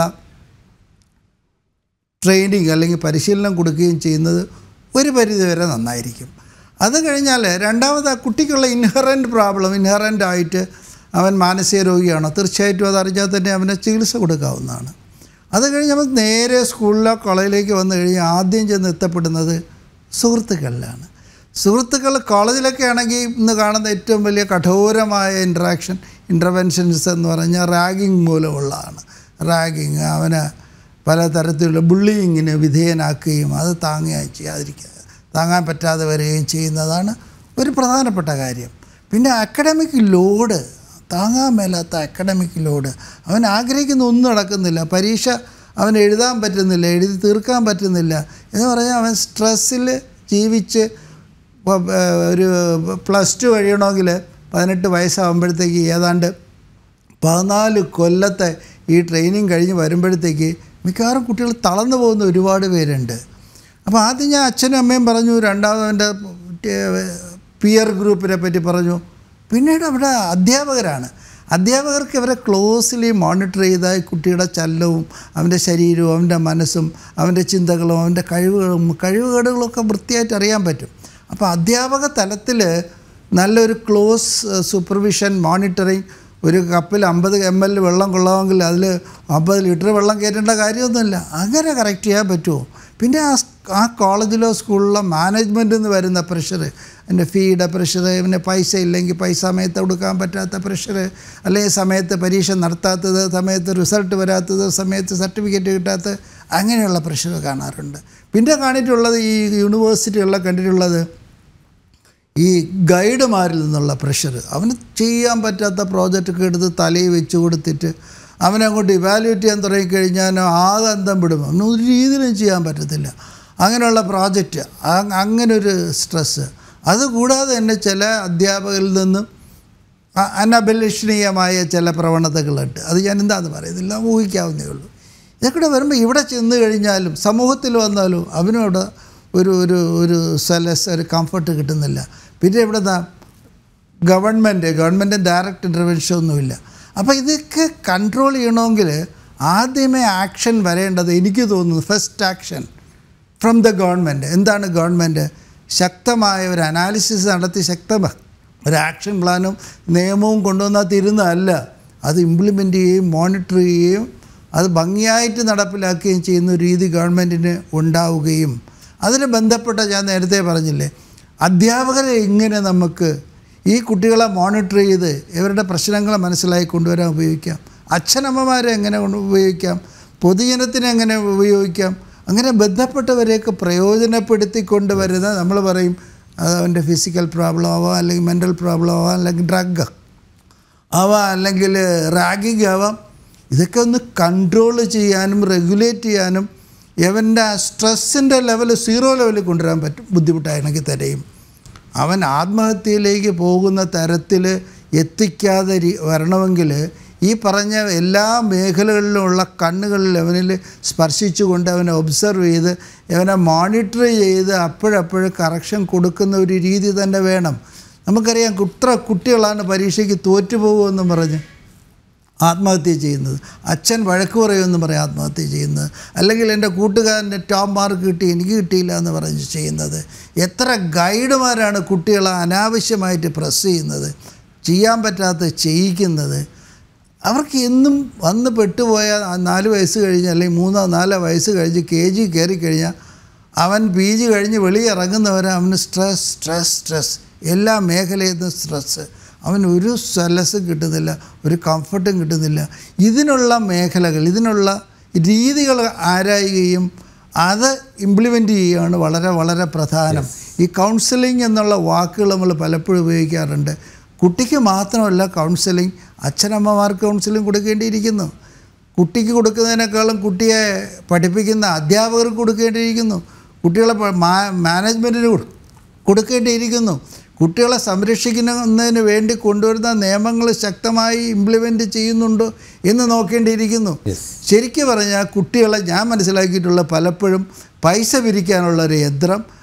ട്രെയിനിങ് അല്ലെങ്കിൽ പരിശീലനം കൊടുക്കുകയും ചെയ്യുന്നത് ഒരു പരിധിവരെ നന്നായിരിക്കും അത് കഴിഞ്ഞാൽ രണ്ടാമത് ആ കുട്ടിക്കുള്ള ഇൻഹറൻറ്റ് പ്രോബ്ലം ഇൻഹറൻ്റ് ആയിട്ട് അവൻ മാനസിക രോഗിയാണോ തീർച്ചയായിട്ടും അത് അറിഞ്ഞാൽ തന്നെ അവന് ചികിത്സ കൊടുക്കാവുന്നതാണ് അത് കഴിഞ്ഞ് നമുക്ക് നേരെ സ്കൂളിലോ കോളേജിലേക്ക് വന്നു കഴിഞ്ഞാൽ ആദ്യം ചെന്ന് എത്തപ്പെടുന്നത് സുഹൃത്തുക്കളിലാണ് സുഹൃത്തുക്കൾ കോളേജിലൊക്കെ ആണെങ്കിൽ ഇന്ന് കാണുന്ന ഏറ്റവും വലിയ കഠോരമായ ഇൻട്രാക്ഷൻ ഇൻ്റർവെൻഷൻസ് എന്ന് പറഞ്ഞാൽ റാഗിങ് മൂലമുള്ളതാണ് റാഗിങ് അവന് പലതരത്തിലുള്ള ബുള്ളിങ്ങിന് വിധേയനാക്കുകയും അത് താങ്ങുകയും ചെയ്യാതിരിക്കുക താങ്ങാൻ പറ്റാതെ വരികയും ചെയ്യുന്നതാണ് ഒരു പ്രധാനപ്പെട്ട കാര്യം പിന്നെ അക്കഡമിക് ലോഡ് താങ്ങാൻ മേലാത്ത അക്കഡമിക് ലോഡ് അവൻ ആഗ്രഹിക്കുന്ന ഒന്നും നടക്കുന്നില്ല പരീക്ഷ അവൻ എഴുതാൻ പറ്റുന്നില്ല എഴുതി തീർക്കാൻ പറ്റുന്നില്ല എന്ന് പറഞ്ഞാൽ അവൻ സ്ട്രെസ്സിൽ ജീവിച്ച് ഇപ്പോൾ ഒരു പ്ലസ് ടു കഴിയണമെങ്കിൽ പതിനെട്ട് വയസ്സാകുമ്പോഴത്തേക്ക് ഏതാണ്ട് പതിനാല് കൊല്ലത്തെ ഈ ട്രെയിനിങ് കഴിഞ്ഞ് വരുമ്പോഴത്തേക്ക് മിക്കവാറും കുട്ടികൾ തളർന്നു പോകുന്ന ഒരുപാട് പേരുണ്ട് അപ്പോൾ ആദ്യം ഞാൻ അച്ഛനും അമ്മയും പറഞ്ഞു രണ്ടാമത് അവൻ്റെ പിയർ ഗ്രൂപ്പിനെ പറ്റി പറഞ്ഞു പിന്നീട് അവിടെ അധ്യാപകരാണ് അധ്യാപകർക്ക് ഇവരെ ക്ലോസ്ലി മോണിറ്റർ ചെയ്ത ഈ കുട്ടിയുടെ ചലനവും അവൻ്റെ ശരീരവും അവൻ്റെ മനസ്സും അവൻ്റെ ചിന്തകളും അവൻ്റെ കഴിവുകളും കഴിവുകേടുകളൊക്കെ വൃത്തിയായിട്ട് അറിയാൻ പറ്റും അപ്പോൾ അധ്യാപക തലത്തിൽ നല്ലൊരു ക്ലോസ് സൂപ്പർവിഷൻ മോണിറ്ററിങ് ഒരു കപ്പിൽ അമ്പത് എം എൽ വെള്ളം കൊള്ളാമെങ്കിൽ അതിൽ അമ്പത് ലിറ്റർ വെള്ളം കയറ്റേണ്ട കാര്യമൊന്നുമില്ല അങ്ങനെ കറക്റ്റ് ചെയ്യാൻ പറ്റുമോ പിന്നെ ആ സ്- ആ കോളേജിലോ സ്കൂളിലോ മാനേജ്മെൻറ്റിൽ നിന്ന് വരുന്ന പ്രഷർ എൻ്റെ ഫീയുടെ പ്രഷർ പിന്നെ പൈസ ഇല്ലെങ്കിൽ പൈസ സമയത്ത് കൊടുക്കാൻ പറ്റാത്ത പ്രഷർ അല്ലെങ്കിൽ സമയത്ത് പരീക്ഷ നടത്താത്തത് സമയത്ത് റിസൾട്ട് വരാത്തത് സമയത്ത് സർട്ടിഫിക്കറ്റ് കിട്ടാത്തത് അങ്ങനെയുള്ള പ്രഷർ കാണാറുണ്ട് പിന്നെ കാണിയിട്ടുള്ളത് ഈ യൂണിവേഴ്സിറ്റികളിലെ കണ്ടിട്ടുള്ളത് ഈ ഗൈഡുമാരിൽ നിന്നുള്ള പ്രഷർ അവന് ചെയ്യാൻ പറ്റാത്ത പ്രോജക്റ്റൊക്കെ എടുത്ത് തലയിൽ വെച്ച് കൊടുത്തിട്ട് അവനെ അങ്ങോട്ട് ഇവാലുവേറ്റ് ചെയ്യാൻ തുടങ്ങിക്കഴിഞ്ഞാൽ ആകെ അന്തം വിടും അവന് ഒരു രീതിയിലും ചെയ്യാൻ പറ്റത്തില്ല അങ്ങനെയുള്ള പ്രോജക്റ്റ് അങ്ങനെ ഒരു സ്ട്രെസ്സ് അതുകൂടാതെ തന്നെ ചില അധ്യാപകരിൽ നിന്നും അ- അനഭിലഷണീയമായ ചില പ്രവണതകളുണ്ട് അത് ഞാൻ എന്താന്ന് പറയുന്നില്ല ഊഹിക്കാവുന്നേ ഉള്ളൂ ഇതൊക്കെ വരുമ്പോൾ ഇവിടെ ചെന്ന് കഴിഞ്ഞാലും സമൂഹത്തിൽ വന്നാലും അവനോട് ഒരു ഒരു ഒരു സലസ് ഒരു കംഫർട്ട് കിട്ടുന്നില്ല പിന്നെ ഇവിടെ ഗവൺമെൻറ് ഗവൺമെൻറ് ഡയറക്റ്റ് ഇൻ്റർവെൻഷൻ ഒന്നുമില്ല അപ്പോൾ ഇതൊക്കെ കൺട്രോൾ ചെയ്യണമെങ്കിൽ ആദ്യമേ ആക്ഷൻ വരേണ്ടത് എനിക്ക് തോന്നുന്നു first action from the government എന്താണ് ഗവൺമെൻറ് ശക്തമായ ഒരു അനാലിസിസ് നടത്തി ശക്തമായ ഒരു ആക്ഷൻ പ്ലാനും നിയമവും കൊണ്ടുവന്നാൽ തീരുന്നതല്ല അത് ഇംപ്ലിമെൻ്റ് ചെയ്യുകയും മോണിറ്റർ ചെയ്യുകയും അത് ഭംഗിയായിട്ട് നടപ്പിലാക്കുകയും ചെയ്യുന്ന ഒരു രീതി ഗവൺമെൻറ്റിന് ഉണ്ടാവുകയും അതിന് ബന്ധപ്പെട്ട ഞാൻ നേരത്തെ പറഞ്ഞില്ലേ അധ്യാപകരെ എങ്ങനെ നമുക്ക് ഈ കുട്ടികളെ മോണിറ്റർ ചെയ്ത് ഇവരുടെ പ്രശ്നങ്ങൾ മനസ്സിലാക്കി കൊണ്ടുവരാൻ ഉപയോഗിക്കാം അച്ഛനമ്മമാരെ എങ്ങനെ കൊണ്ട് ഉപയോഗിക്കാം പൊതുജനത്തിനെ എങ്ങനെ ഉപയോഗിക്കാം അങ്ങനെ ബന്ധപ്പെട്ടവരെയൊക്കെ പ്രയോജനപ്പെടുത്തിക്കൊണ്ട് വരുന്ന നമ്മൾ പറയും അത് അവൻ്റെ ഫിസിക്കൽ പ്രോബ്ലം ആവാം അല്ലെങ്കിൽ മെൻ്റൽ പ്രോബ്ലം ആവാം അല്ലെങ്കിൽ ഡ്രഗ് ആവാം അല്ലെങ്കിൽ റാഗിങ് ആവാം ഇതൊക്കെ ഒന്ന് കൺട്രോൾ ചെയ്യാനും റെഗുലേറ്റ് ചെയ്യാനും ഇവൻ്റെ സ്ട്രെസ്സിൻ്റെ ലെവൽ സീറോ ലെവലിൽ കൊണ്ടുവരാൻ പറ്റും ബുദ്ധിമുട്ടാണെങ്കിൽ തന്നെയും അവൻ ആത്മഹത്യയിലേക്ക് പോകുന്ന തരത്തിൽ എത്തിക്കാതെ രി- വരണമെങ്കിൽ ഈ പറഞ്ഞ എല്ലാ മേഖലകളിലുമുള്ള കണ്ണുകളിൽ അവനിൽ സ്പർശിച്ചുകൊണ്ട് അവനെ ഒബ്സർവ് ചെയ്ത് അവനെ മോണിറ്റർ ചെയ്ത് അപ്പോഴപ്പോഴും കറക്ഷൻ കൊടുക്കുന്ന ഒരു രീതി തന്നെ വേണം നമുക്കറിയാം ഇത്ര കുട്ടികളാണ് പരീക്ഷയ്ക്ക് തോറ്റുപോകുമെന്നും പറഞ്ഞ് ആത്മഹത്യ ചെയ്യുന്നത് അച്ഛൻ വഴക്ക് പറയുമെന്ന് പറയും ആത്മഹത്യ ചെയ്യുന്നത് അല്ലെങ്കിൽ എൻ്റെ കൂട്ടുകാരൻ്റെ ടോപ്പ് മാർക്ക് കിട്ടി എനിക്ക് കിട്ടിയില്ല എന്ന് പറഞ്ഞ് ചെയ്യുന്നത് എത്ര ഗൈഡുമാരാണ് കുട്ടികളെ അനാവശ്യമായിട്ട് പ്രസ് ചെയ്യുന്നത് ചെയ്യാൻ പറ്റാത്ത ചെയ്യിക്കുന്നത് അവർക്ക് എന്നും വന്ന് പെട്ടുപോയ ആ നാല് വയസ്സ് കഴിഞ്ഞ് അല്ലെങ്കിൽ മൂന്നോ നാലോ വയസ്സ് കഴിഞ്ഞ് കെ ജി കയറി കഴിഞ്ഞാൽ അവൻ പി ജി കഴിഞ്ഞ് വെളിയിറങ്ങുന്നവരെ അവന് സ്ട്രെസ് സ്ട്രെസ് സ്ട്രെസ് എല്ലാ മേഖലയിൽ നിന്നും സ്ട്രെസ്സ് അവന് ഒരു സലസും കിട്ടുന്നില്ല ഒരു കംഫർട്ടും കിട്ടുന്നില്ല ഇതിനുള്ള മേഖലകൾ ഇതിനുള്ള രീതികൾ ആരായുകയും അത് ഇംപ്ലിമെൻ്റ് ചെയ്യുകയാണ് വളരെ വളരെ പ്രധാനം ഈ കൗൺസിലിംഗ് എന്നുള്ള വാക്കുകൾ നമ്മൾ പലപ്പോഴും ഉപയോഗിക്കാറുണ്ട് കുട്ടിക്ക് മാത്രമല്ല കൗൺസിലിംഗ് അച്ഛനമ്മമാർക്ക് കൗൺസിലിംഗ് കൊടുക്കേണ്ടിയിരിക്കുന്നു കുട്ടിക്ക് കൊടുക്കുന്നതിനേക്കാളും കുട്ടിയെ പഠിപ്പിക്കുന്ന അധ്യാപകർക്ക് കൊടുക്കേണ്ടിയിരിക്കുന്നു കുട്ടികളെ പ- മാ- മാനേജ്മെൻറ്റിന് കൊടു- കൊടുക്കേണ്ടിയിരിക്കുന്നു കുട്ടികളെ സംരക്ഷിക്കുന്നതിന് വേണ്ടി കൊണ്ടുവരുന്ന നിയമങ്ങൾ ശക്തമായി ഇംപ്ലിമെൻ്റ് ചെയ്യുന്നുണ്ടോ എന്ന് നോക്കേണ്ടിയിരിക്കുന്നു Yes. ശരിക്കും പറഞ്ഞാൽ കുട്ടികളെ ഞാൻ മനസ്സിലാക്കിയിട്ടുള്ള പലപ്പോഴും പൈസ പിരിക്കാനുള്ള ഒരു യന്ത്രം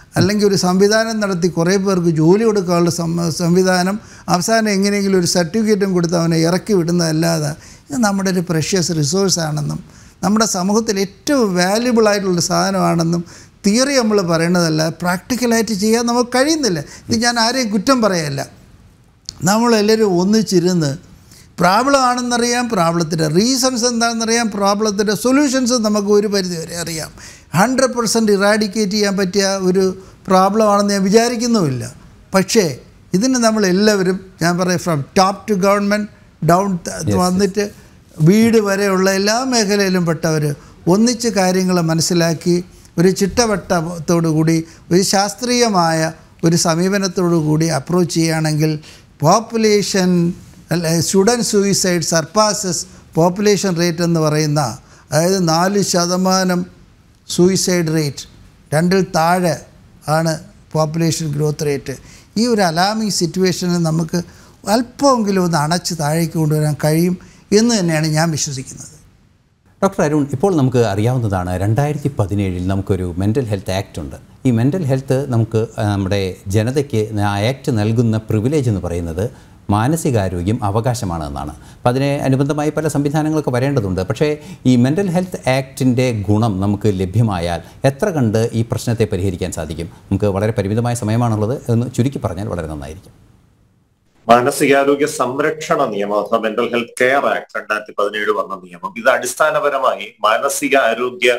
അല്ലെങ്കിൽ ഒരു സംവിധാനം നടത്തി കുറേ പേർക്ക് ജോലി കൊടുക്കാനുള്ള സം- സംവിധാനം അവസാനം എങ്ങനെയെങ്കിലും ഒരു സർട്ടിഫിക്കറ്റും കൊടുത്ത് അവനെ ഇറക്കി വിടുന്നതല്ലാതെ ഇത് നമ്മുടെ ഒരു പ്രഷ്യസ് റിസോഴ്സാണെന്നും നമ്മുടെ സമൂഹത്തിൽ ഏറ്റവും വാല്യുബിൾ ആയിട്ടുള്ള സാധനമാണെന്നും തിയറി നമ്മൾ പറയണതല്ല പ്രാക്ടിക്കലായിട്ട് ചെയ്യാൻ നമുക്ക് കഴിയുന്നില്ല ഇത് ഞാൻ ആരെയും കുറ്റം പറയല്ല നമ്മളെല്ലാവരും ഒന്നിച്ചിരുന്ന് പ്രോബ്ലം ആണെന്നറിയാം പ്രോബ്ലത്തിൻ്റെ റീസൺസ് എന്താണെന്നറിയാം പ്രോബ്ലത്തിൻ്റെ സൊല്യൂഷൻസ് നമുക്ക് ഒരു പരിധി വരെ അറിയാം ഹൺഡ്രഡ് പെർസെൻറ്റ് ഇറാഡിക്കേറ്റ് ചെയ്യാൻ പറ്റിയ ഒരു പ്രോബ്ലം ആണെന്ന് ഞാൻ വിചാരിക്കുന്നുമില്ല പക്ഷേ ഇതിന് നമ്മൾ എല്ലാവരും ഞാൻ പറയാം from top to government down വന്നിട്ട് വീട് വരെയുള്ള എല്ലാ മേഖലയിലും പെട്ടവർ ഒന്നിച്ച് കാര്യങ്ങൾ മനസ്സിലാക്കി ഒരു ചിട്ടവട്ടത്തോടു കൂടി ഒരു ശാസ്ത്രീയമായ ഒരു സമീപനത്തോടു കൂടി അപ്രോച്ച് ചെയ്യുകയാണെങ്കിൽ പോപ്പുലേഷൻ അല്ല student suicide surpasses population rate എന്ന് പറയുന്ന അതായത് നാല് ശതമാനം സൂയിസൈഡ് റേറ്റ് രണ്ടിൽ താഴെ ആണ് പോപ്പുലേഷൻ ഗ്രോത്ത് റേറ്റ് ഈ ഒരു അലാമിങ് സിറ്റുവേഷനെ നമുക്ക് അല്പമെങ്കിലും ഒന്ന് അണച്ച് താഴേക്ക് കൊണ്ടുവരാൻ കഴിയും എന്ന് തന്നെയാണ് ഞാൻ വിശ്വസിക്കുന്നത് ഡോക്ടർ അരുൺ ഇപ്പോൾ നമുക്ക് അറിയാവുന്നതാണ് രണ്ടായിരത്തി പതിനേഴിൽ നമുക്കൊരു മെൻ്റൽ ഹെൽത്ത് ആക്ട് ഉണ്ട് ഈ മെൻ്റൽ ഹെൽത്ത് നമുക്ക് ആ, നമ്മുടെ ജനതയ്ക്ക് ആ ആക്ട് നൽകുന്ന പ്രിവിലേജ് എന്ന് പറയുന്നത് മാനസികാരോഗ്യം അവകാശമാണ് എന്നാണ് അപ്പോൾ അതിനെ അനുബന്ധമായി പല സംവിധാനങ്ങളൊക്കെ വരേണ്ടതുണ്ട് പക്ഷേ ഈ മെൻ്റൽ ഹെൽത്ത് ആക്ടിൻ്റെ ഗുണം നമുക്ക് ലഭ്യമായാൽ എത്ര കണ്ട് ഈ പ്രശ്നത്തെ പരിഹരിക്കാൻ സാധിക്കും നമുക്ക് വളരെ പരിമിതമായ സമയമാണുള്ളത് എന്ന് ചുരുക്കി പറഞ്ഞാൽ വളരെ നന്നായിരിക്കും മാനസികാരോഗ്യ സംരക്ഷണ നിയമം അഥവാ മെന്റൽ ഹെൽത്ത് കെയർ ആക്ട് രണ്ടായിരത്തി പതിനേഴ് വന്ന നിയമം ഇത് അടിസ്ഥാനപരമായി മാനസിക ആരോഗ്യ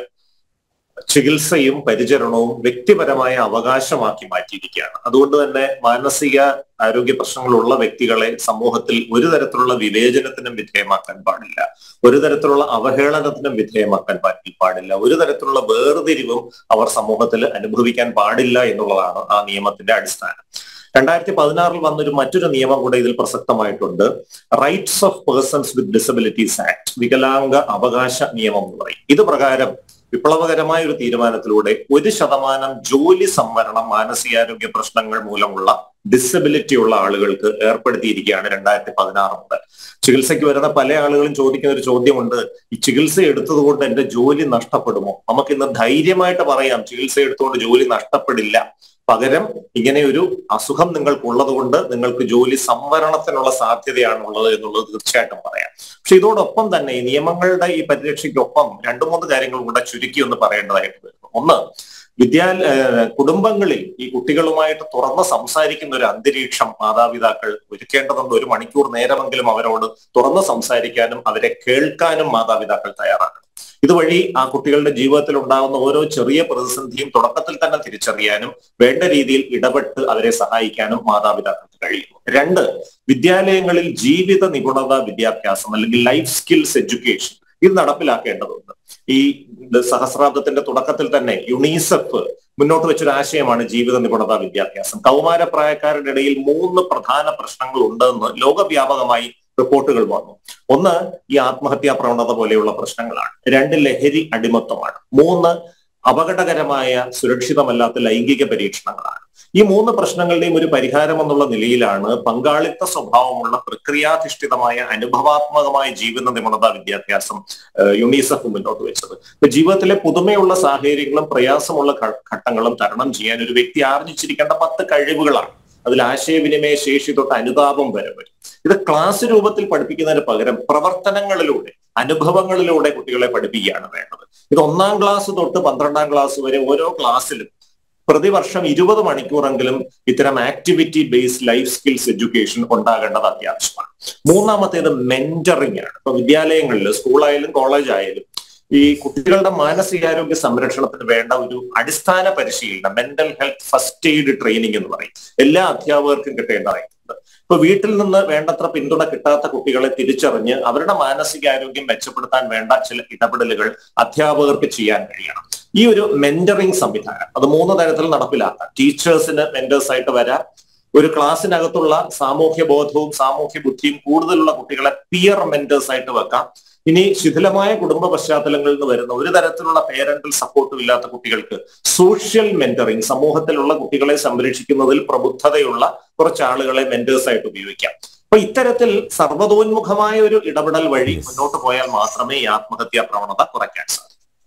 ചികിത്സയും പരിചരണവും വ്യക്തിപരമായ അവകാശമാക്കി മാറ്റിയിരിക്കുകയാണ് അതുകൊണ്ട് തന്നെ മാനസിക ആരോഗ്യ പ്രശ്നങ്ങളുള്ള വ്യക്തികളെ സമൂഹത്തിൽ ഒരു തരത്തിലുള്ള വിവേചനത്തിനും വിധേയമാക്കാൻ പാടില്ല ഒരു തരത്തിലുള്ള അവഹേളനത്തിനും വിധേയമാക്കാൻ പാ- പാടില്ല ഒരു തരത്തിലുള്ള വേർതിരിവും അവർ സമൂഹത്തിൽ അനുഭവിക്കാൻ പാടില്ല എന്നുള്ളതാണ് ആ നിയമത്തിന്റെ അടിസ്ഥാനം രണ്ടായിരത്തി പതിനാറിൽ വന്നൊരു മറ്റൊരു നിയമം കൂടെ ഇതിൽ പ്രസക്തമായിട്ടുണ്ട് rights of persons with disabilities act വികലാംഗ അവകാശ നിയമം എന്ന് പറയും ഇത് പ്രകാരം വിപ്ലവകരമായ ഒരു തീരുമാനത്തിലൂടെ ഒരു ശതമാനം ജോലി സംവരണം മാനസികാരോഗ്യ പ്രശ്നങ്ങൾ മൂലമുള്ള ഡിസബിലിറ്റി ഉള്ള ആളുകൾക്ക് ഏർപ്പെടുത്തിയിരിക്കുകയാണ് രണ്ടായിരത്തി പതിനാറ് മുതൽ ചികിത്സയ്ക്ക് വരുന്ന പല ആളുകളും ചോദിക്കുന്ന ഒരു ചോദ്യമുണ്ട് ഈ ചികിത്സ എടുത്തതുകൊണ്ട് എന്റെ ജോലി നഷ്ടപ്പെടുമോ നമുക്ക് ഇന്ന് ധൈര്യമായിട്ട് പറയാം ചികിത്സ എടുത്തുകൊണ്ട് ജോലി നഷ്ടപ്പെടില്ല പകരം ഇങ്ങനെ ഒരു അസുഖം നിങ്ങൾക്കുള്ളത് കൊണ്ട് നിങ്ങൾക്ക് ജോലി സംവരണത്തിനുള്ള സാധ്യതയാണുള്ളത് എന്നുള്ളത് തീർച്ചയായിട്ടും പറയാം പക്ഷെ ഇതോടൊപ്പം തന്നെ ഈ നിയമങ്ങളുടെ ഈ പരിരക്ഷയ്ക്കൊപ്പം രണ്ടു മൂന്ന് കാര്യങ്ങൾ കൂടെ ചുരുക്കി ഒന്ന് പറയേണ്ടതായിട്ട് വരുന്നു ഒന്ന് വിദ്യാലയ ഏഹ് കുടുംബങ്ങളിൽ ഈ കുട്ടികളുമായിട്ട് തുറന്ന് സംസാരിക്കുന്ന ഒരു അന്തരീക്ഷം മാതാപിതാക്കൾ ഒരുക്കേണ്ടതുണ്ട് ഒരു മണിക്കൂർ നേരമെങ്കിലും അവരോട് തുറന്ന് സംസാരിക്കാനും അവരെ കേൾക്കാനും മാതാപിതാക്കൾ തയ്യാറാക്കണം ഇതുവഴി ആ കുട്ടികളുടെ ജീവിതത്തിൽ ഉണ്ടാകുന്ന ഓരോ ചെറിയ പ്രതിസന്ധിയും തുടക്കത്തിൽ തന്നെ തിരിച്ചറിയാനും വേണ്ട രീതിയിൽ ഇടപെട്ട് അവരെ സഹായിക്കാനും മാതാപിതാക്കൾക്ക് കഴിയുന്നു രണ്ട് വിദ്യാലയങ്ങളിൽ ജീവിത നിപുണത വിദ്യാഭ്യാസം അല്ലെങ്കിൽ ലൈഫ് സ്കിൽസ് എഡ്യൂക്കേഷൻ ഇത് നടപ്പിലാക്കേണ്ടതുണ്ട് ഈ സഹസ്രാബ്ദത്തിന്റെ തുടക്കത്തിൽ തന്നെ യുണീസെഫ് മുന്നോട്ട് വെച്ചൊരു ആശയമാണ് ജീവിത നിപുണത വിദ്യാഭ്യാസം കൗമാരപ്രായക്കാരുടെ ഇടയിൽ മൂന്ന് പ്രധാന പ്രശ്നങ്ങൾ ഉണ്ടെന്ന് ലോകവ്യാപകമായി റിപ്പോർട്ടുകൾ വന്നു ഒന്ന് ഈ ആത്മഹത്യാ പ്രവണത പോലെയുള്ള പ്രശ്നങ്ങളാണ് രണ്ട് ലഹരി അടിമത്വമാണ് മൂന്ന് അപകടകരമായ സുരക്ഷിതമല്ലാത്ത ലൈംഗിക പരീക്ഷണങ്ങളാണ് ഈ മൂന്ന് പ്രശ്നങ്ങളുടെയും ഒരു പരിഹാരം എന്നുള്ള നിലയിലാണ് പങ്കാളിത്ത സ്വഭാവമുള്ള പ്രക്രിയാധിഷ്ഠിതമായ അനുഭവാത്മകമായ ജീവിത നിപുണത വിദ്യാഭ്യാസം ഏഹ്, യുണിസെഫ് മുന്നോട്ട് വെച്ചത് ഇപ്പൊ ജീവിതത്തിലെ പുതുമയുള്ള സാഹചര്യങ്ങളും പ്രയാസമുള്ള ഘ- ഘട്ടങ്ങളും തരണം ചെയ്യാൻ ഒരു വ്യക്തി ആർജിച്ചിരിക്കേണ്ട പത്ത് കഴിവുകളാണ് അതിൽ ആശയവിനിമയ ശേഷി തൊട്ട് അനുതാപം വരെ വരും ഇത് ക്ലാസ് രൂപത്തിൽ പഠിപ്പിക്കുന്നതിന് പകരം പ്രവർത്തനങ്ങളിലൂടെ അനുഭവങ്ങളിലൂടെ കുട്ടികളെ പഠിപ്പിക്കുകയാണ് വേണ്ടത് ഇത് ഒന്നാം ക്ലാസ് തൊട്ട് പന്ത്രണ്ടാം ക്ലാസ് വരെ ഓരോ ക്ലാസ്സിലും പ്രതിവർഷം ഇരുപത് മണിക്കൂറെങ്കിലും ഇത്തരം activity based life skills education ഉണ്ടാകേണ്ടത് അത്യാവശ്യമാണ് മൂന്നാമത്തേത് മെന്ററിംഗ് ആണ് ഇപ്പൊ വിദ്യാലയങ്ങളിൽ സ്കൂളായാലും കോളേജ് ആയാലും ഈ കുട്ടികളുടെ മാനസികാരോഗ്യ സംരക്ഷണത്തിന് വേണ്ട ഒരു അടിസ്ഥാന പരിശീലനം mental health first aid training എന്ന് പറയും എല്ലാ അധ്യാപകർക്കും കിട്ടേണ്ടതായിട്ടുണ്ട് ഇപ്പൊ വീട്ടിൽ നിന്ന് വേണ്ടത്ര പിന്തുണ കിട്ടാത്ത കുട്ടികളെ തിരിച്ചറിഞ്ഞ് അവരുടെ മാനസികാരോഗ്യം മെച്ചപ്പെടുത്താൻ വേണ്ട ചില ഇടപെടലുകൾ അധ്യാപകർക്ക് ചെയ്യാൻ കഴിയണം ഈ ഒരു മെന്ററിംഗ് സംവിധാനം അത് മൂന്ന് തരത്തിൽ നടപ്പിലാക്കാം ടീച്ചേഴ്സിന് മെന്റേഴ്സ് ആയിട്ട് വരാം ഒരു ക്ലാസ്സിനകത്തുള്ള സാമൂഹ്യ ബോധവും സാമൂഹ്യ ബുദ്ധിയും കൂടുതലുള്ള കുട്ടികളെ പിയർ മെന്റേഴ്സ് ആയിട്ട് വെക്കാം ഇനി ശിഥിലമായ കുടുംബ പശ്ചാത്തലങ്ങളിൽ നിന്ന് വരുന്ന ഒരു തരത്തിലുള്ള പേരന്റൽ സപ്പോർട്ടും ഇല്ലാത്ത കുട്ടികൾക്ക് സോഷ്യൽ മെന്ററിങ് സമൂഹത്തിലുള്ള കുട്ടികളെ സംരക്ഷിക്കുന്നതിൽ പ്രബുദ്ധതയുള്ള കുറച്ച് ആളുകളെ മെന്റേഴ്സ് ആയിട്ട് ഉപയോഗിക്കാം അപ്പൊ ഇത്തരത്തിൽ സർവ്വതോന്മുഖമായ ഒരു ഇടപെടൽ വഴി Yes. മുന്നോട്ട് പോയാൽ മാത്രമേ ഈ ആത്മഹത്യാ പ്രവണത കുറയ്ക്കാൻ സാധിക്കൂ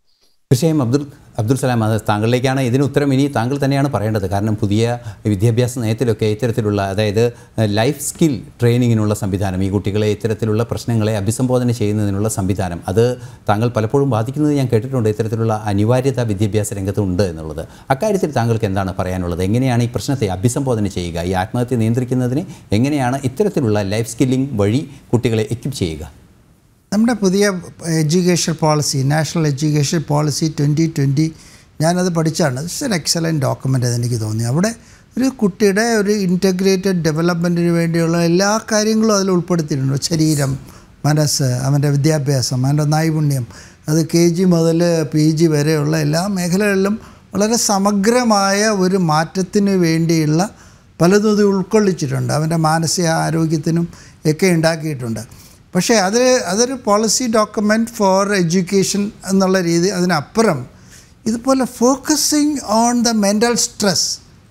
തീർച്ചയായും അബ്ദുൽ അബ്ദുൽ സലാം അത് താങ്കളിലേക്കാണ് ഇതിന് ഉത്തരം ഇനി താങ്കൾ തന്നെയാണ് പറയേണ്ടത് കാരണം പുതിയ വിദ്യാഭ്യാസ നയത്തിലൊക്കെ ഇത്തരത്തിലുള്ള അതായത് ലൈഫ് സ്കിൽ ട്രെയിനിങ്ങിനുള്ള സംവിധാനം ഈ കുട്ടികളെ ഇത്തരത്തിലുള്ള പ്രശ്നങ്ങളെ അഭിസംബോധന ചെയ്യുന്നതിനുള്ള സംവിധാനം അത് താങ്കൾ പലപ്പോഴും ബാധിക്കുന്നത് ഞാൻ കേട്ടിട്ടുണ്ട് ഇത്തരത്തിലുള്ള അനിവാര്യത വിദ്യാഭ്യാസ രംഗത്ത് ഉണ്ട് എന്നുള്ളത് അക്കാര്യത്തിൽ താങ്കൾക്ക് എന്താണ് പറയാനുള്ളത് എങ്ങനെയാണ് ഈ പ്രശ്നത്തെ അഭിസംബോധന ചെയ്യുക ഈ ആത്മഹത്യ നിയന്ത്രിക്കുന്നതിന് എങ്ങനെയാണ് ഇത്തരത്തിലുള്ള ലൈഫ് സ്കില്ലിംഗ് വഴി കുട്ടികളെ എക്വിപ്പ് ചെയ്യുക നമ്മുടെ പുതിയ education policy national education policy twenty twenty ഞാനത് പഠിച്ചാണ് ഇറ്റ്സ് എൻ എക്സലൻറ്റ് ഡോക്യുമെൻ്റ് എനിക്ക് തോന്നി അവിടെ ഒരു കുട്ടിയുടെ ഒരു ഇൻറ്റഗ്രേറ്റഡ് ഡെവലപ്മെൻറ്റിന് വേണ്ടിയുള്ള എല്ലാ കാര്യങ്ങളും അതിൽ ഉൾപ്പെടുത്തിയിട്ടുണ്ട് ശരീരം മനസ്സ് അവൻ്റെ വിദ്യാഭ്യാസം അവൻ്റെ നൈപുണ്യം അത് കെ ജി മുതൽ പി ജി വരെയുള്ള എല്ലാ മേഖലകളിലും വളരെ സമഗ്രമായ ഒരു മാറ്റത്തിന് വേണ്ടിയുള്ള പലതും ഇത് ഉൾക്കൊള്ളിച്ചിട്ടുണ്ട് അവൻ്റെ മാനസിക ആരോഗ്യത്തിനും ഒക്കെ ഉണ്ടാക്കിയിട്ടുണ്ട് പക്ഷേ അത് അതൊരു പോളിസി ഡോക്യുമെൻറ്റ് ഫോർ എഡ്യൂക്കേഷൻ എന്നുള്ള രീതി അതിനപ്പുറം ഇതുപോലെ focusing on the mental stress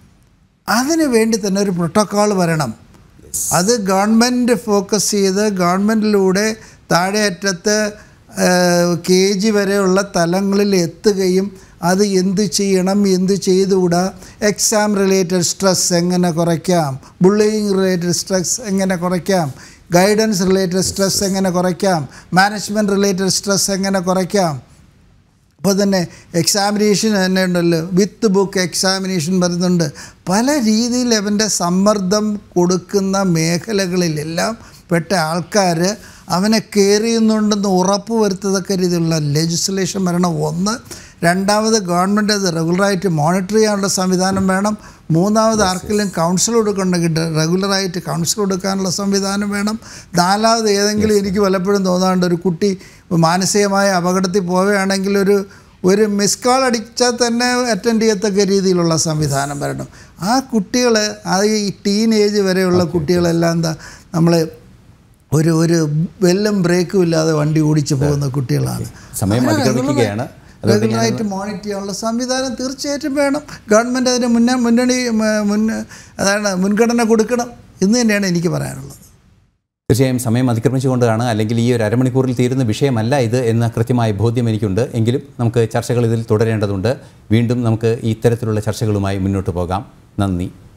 അതിന് വേണ്ടി തന്നെ ഒരു പ്രോട്ടോക്കോൾ വരണം അത് ഗവൺമെൻറ് ഫോക്കസ് ചെയ്ത് ഗവൺമെൻറ്റിലൂടെ താഴെയറ്റത്ത് കെ ജി വരെയുള്ള തലങ്ങളിൽ എത്തുകയും അത് എന്ത് ചെയ്യണം എന്ത് ചെയ്തുകൂടാ എക്സാം റിലേറ്റഡ് സ്ട്രെസ് എങ്ങനെ കുറയ്ക്കാം ബുള്ളിങ് റിലേറ്റഡ് സ്ട്രെസ് എങ്ങനെ കുറയ്ക്കാം ഗൈഡൻസ് റിലേറ്റഡ് സ്ട്രെസ് എങ്ങനെ കുറയ്ക്കാം മാനേജ്മെൻറ്റ് റിലേറ്റഡ് സ്ട്രെസ് എങ്ങനെ കുറയ്ക്കാം അപ്പോൾ തന്നെ എക്സാമിനേഷൻ തന്നെ ഉണ്ടല്ലോ വിത്ത് ബുക്ക് എക്സാമിനേഷൻ വരുന്നുണ്ട് പല രീതിയിൽ അവൻ്റെ സമ്മർദ്ദം കൊടുക്കുന്ന മേഖലകളിലെല്ലാം പെട്ട ആൾക്കാർ അവനെ കെയർ ചെയ്യുന്നുണ്ടെന്ന് ഉറപ്പ് വരുത്തത്തക്ക രീതിയിലുള്ള ലെജിസ്ലേഷൻ വരണം ഒന്ന് രണ്ടാമത് ഗവൺമെൻറ് അത് റെഗുലറായിട്ട് മോണിറ്റർ ചെയ്യാനുള്ള സംവിധാനം വേണം മൂന്നാമത് ആർക്കെങ്കിലും കൗൺസിൽ കൊടുക്കണമെങ്കിൽ റെഗുലറായിട്ട് കൗൺസിൽ കൊടുക്കാനുള്ള സംവിധാനം വേണം നാലാമത് ഏതെങ്കിലും എനിക്ക് പലപ്പോഴും തോന്നാറുണ്ട് ഒരു കുട്ടി മാനസികമായ അപകടത്തിൽ പോവുകയാണെങ്കിൽ ഒരു ഒരു മിസ് കോൾ അടിച്ചാൽ തന്നെ അറ്റൻഡ് ചെയ്യത്തക്ക രീതിയിലുള്ള സംവിധാനം വരണം ആ കുട്ടികൾ ആ ഈ ടീനേജ് വരെയുള്ള കുട്ടികളെല്ലാം എന്താ നമ്മൾ ഒരു ഒരു വെല്ലും ബ്രേക്കും ഇല്ലാതെ വണ്ടി ഓടിച്ചു പോകുന്ന കുട്ടികളാണ് സമയം അതിക്രമിക്കുകയാണ് അതുകൊണ്ട് ഞാൻ റെഗുലറായിട്ട് മോണിറ്റർ ചെയ്യാനുള്ള സംവിധാനം തീർച്ചയായിട്ടും വേണം ഗവൺമെൻറ് അതിന് മുന്നേ മുന്നണി മ- മുൻ അതാണ് മുൻഗണന കൊടുക്കണം എന്ന് തന്നെയാണ് എനിക്ക് പറയാനുള്ളത് തീർച്ചയായും സമയം അതിക്രമിച്ചുകൊണ്ടാണ് അല്ലെങ്കിൽ ഈ ഒരു അരമണിക്കൂറിൽ തീരുന്ന വിഷയമല്ല ഇത് എന്ന കൃത്യമായ ബോധ്യം എനിക്കുണ്ട് എങ്കിലും നമുക്ക് ചർച്ചകൾ ഇതിൽ തുടരേണ്ടതുണ്ട് വീണ്ടും നമുക്ക് ഇത്തരത്തിലുള്ള ചർച്ചകളുമായി മുന്നോട്ട് പോകാം നന്ദി